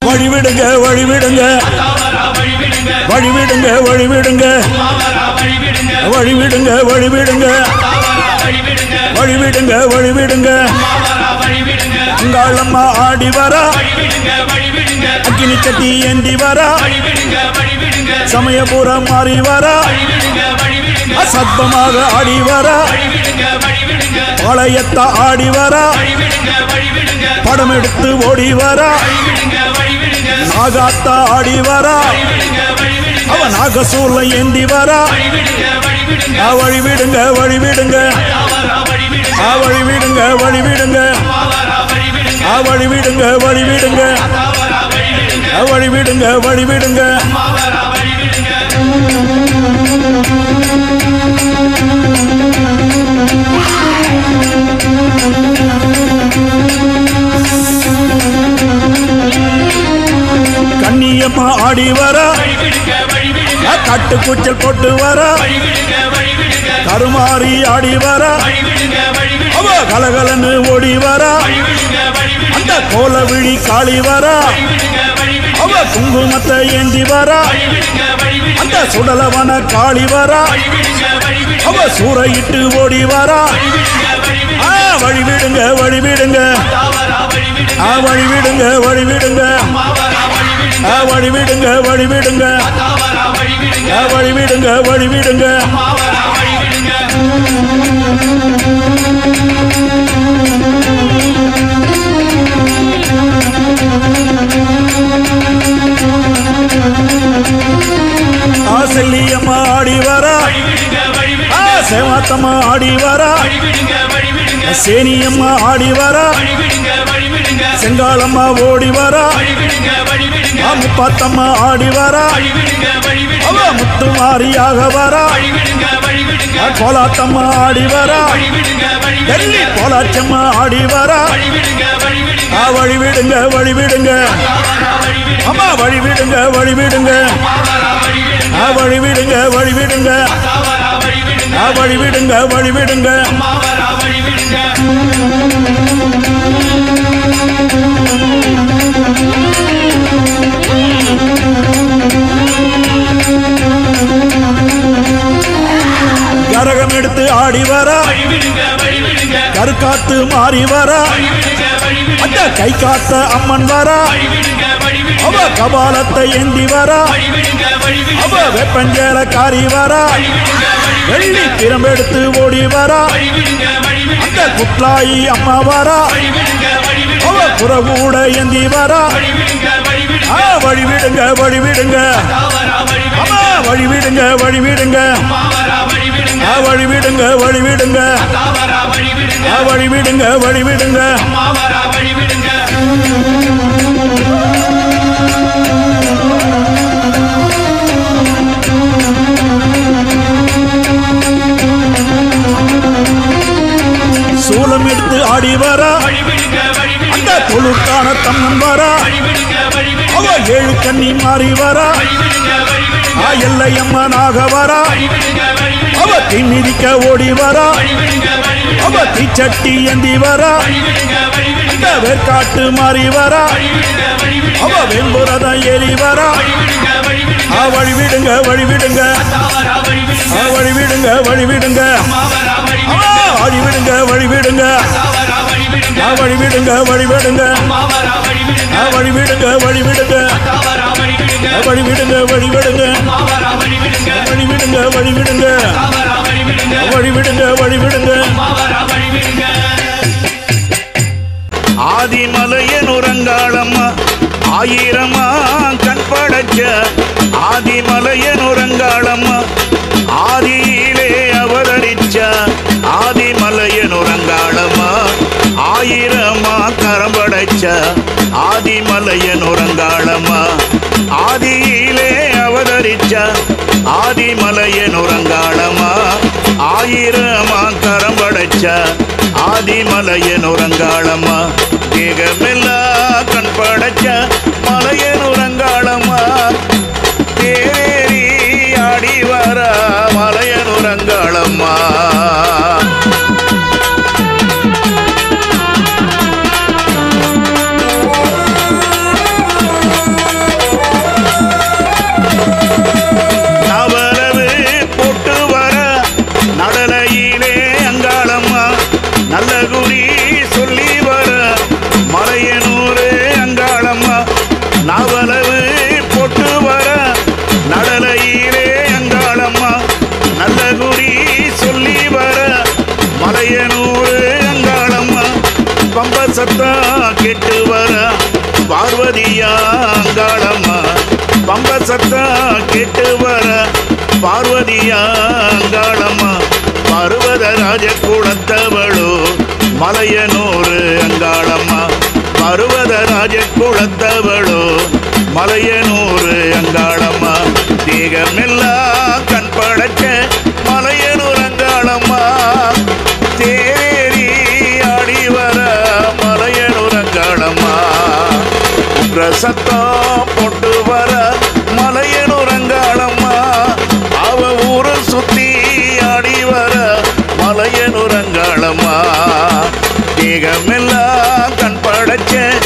வழிவிடுங்க வழிவிடுங்க வழிவிடுங்க வழிவிடுங்க வழிவிடுங்க வழிவிடுங்க வழிவிடுங்க வழிவிடுங்க அங்காளம்மா ஆடி வரா அக்கினி கட்டி ஏந்தி வரா சமயபுரம் மாறி வரா அசத்தமாக ஆடி வரா பாளையத்த ஆடி வரா படம் எடுத்து ஓடி வரா நாகாத்தா ஆடி வரா அவ நாகசூர்ல ஏந்தி வரா ஆ, வழி விடுங்க வழி விடுங்க ஆ, வழி விடுங்க வழி விடுங்க ஆ, வழி விடுங்க வழி விடுங்க ஆ, வழி விடுங்க வழி விடுங்க கண்ணியம்மா ஆடி வரா ஆ, கட்டு கூச்சல் போட்டு வரா கருமாறி ஆடி வரா அவ கலகலன்னு ஓடி வரா அந்த கோல விழி காளி வரா அவ குங்குமத்தை ஏந்தி வரா அந்த சுடலவன காளி வரா அவ சூறையிட்டு ஓடி வரா ஆ, வழி விடுங்க வழி விடுங்க ஆ, வழி விடுங்க வழி விடுங்க ஆ, வழி விடுங்க வழி விடுங்க ஆ, வழி விடுங்க வழி விடுங்க ஆ, செல்லியம்மா ஆடி வரா ஆ, சேவாத்தம்மா ஆடி வரா சேனியம்மா ஆடி வரா செங்காலம்மா ஓடி வரா ஆ, முப்பாத்தம்மா ஆடி வரா அவ முத்து மாரியாக வரா ஆ, கோலாத்தம்மா ஆடி வரா டெல்லி கோலாச்சம்மா ஆடி வரா ஆ, வழி விடுங்க வழி விடுங்க அம்மா வழி விடுங்க வழி விடுங்க ஆ, வழி விடுங்க வழி விடுங்க ஆ, வழி விடுங்க வழி விடுங்க கரகம் எடுத்து ஆடி வரா கருக்காத்து மாறி வரா அந்த கை காத்த அம்மன் வரா அவ கபாலத்தை ஏந்தி வரா அவ வெப்பஞ்சேல காரி வரா வெள்ளி திறம்பெடுத்து ஓடி வரா அந்த குட்லாயி அம்மா வரா அவ புறகூட ஏந்தி வரா ஆ, வழி விடுங்க வழி விடுங்க அம்மா வழி விடுங்க வழி விடுங்க ஆ, வழி விடுங்க வழி விடுங்க ஆ, வழி விடுங்க வழி விடுங்க சூலம் எடுத்து ஆடி வரா அந்த தொழுக்கான தம்மன் வரா அவ ஏழு கண்ணி மாறி வரா ஆ எல்லையம்மனாக வரா அவ தீமிதிக்க ஓடி வரா அவ தீச்சட்டி ஏந்தி வரா அந்த வேர்க்காட்டு மாறி வரா அவ வெம்புரத ஏறி வரா ஆ வழி விடுங்க வழி விடுங்க ஆ வழி விடுங்க வழி விடுங்க ஆ வழி விடுங்க வழி விடுங்க ஆ வழி விடுங்க வழி விடுங்க ஆ வழி விடுங்க வழி விடுங்க ஆ வழி விடுங்க வழி விடுங்க ஆ வழி விடுங்க வழி விடுங்க ஆ வழி விடுங்க வழி விடுங்க ஆதிமலையன் உறங்காளம்மா ஆயிரமா கண் படைச்ச ஆதிமலையன் உறங்காளம்மா ஆதியிலே அவதரிச்ச ஆதிமலையன் உறங்காளம்மா ஆயிரமா கரம் படைச்ச ஆதிமலையன் உறங்காளம்மா ஆதியிலே அவதரிச்ச ஆதிமலையன் உறங்காளம்மா ஆயிரமா கரம் படைச்ச ஆதிமலையன் உறங்காளம்மா தேகமெல்லாம் கண் படைச்ச மலையன் உறங்காளம்மா தேரி ஆடி வர மலையன் உறங்காளம்மா ஆ பார்வதியா அங்காளம்மா பம்ப சத்தம் கேட்டு வர பார்வதியா அங்காளம்மா பர்வத ராஜ குலத்தவளோ மலையனூறு அங்காளம்மா பர்வத ராஜ குலத்தவளோ மலையனூறு அங்காளம்மா தேகமெல்லாம் கண் படைச்ச மலையனூர் அங்காளம்மா தேரி ஆடி வர மலையனூர் அங்காளம்மா உக்ர சத்தம் போட்டு வர மலையனூர் அங்காளம்மா அவ ஊரு சுத்தி ஆடி வர மலையனூர் அங்காளம்மா தேகமெல்லாம் கண் படைச்ச